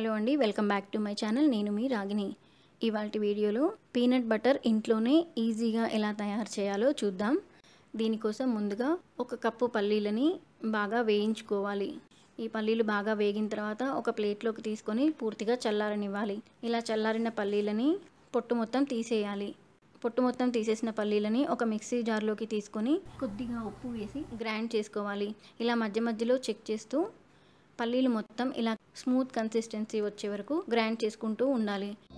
hello అండి welcome back to my channel నేను మీ రాగిని ఇవాళ వీడియోలో పీనట్ బటర్ ఇంట్లోనే ఈజీగా ఎలా తయారు చేయాలో చూద్దాం దీనికోసం ముందుగా ఒక కప్పు పల్లీలని బాగా వేయించుకోవాలి ఈ పల్లీలు బాగా వేగిన తర్వాత ఒక ప్లేట్లోకి తీసుకొని పూర్తిగా చల్లారనివ్వాలి ఇలా చల్లారిన పల్లీలని పొట్టు మొత్తం తీసేయాలి పొట్టు మొత్తం తీసేసిన పల్లీలని ఒక మిక్సీ జార్లోకి తీసుకొని కొద్దిగా ఉప్పు వేసి గ్రైండ్ చేసుకోవాలి ఇలా మధ్య మధ్యలో చెక్ చేస్తూ పల్లీలు మొత్తం ఇలా స్మూత్ కన్సిస్టెన్సీ వచ్చే వరకు గ్రైండ్ చేసుకుంటూ ఉండాలి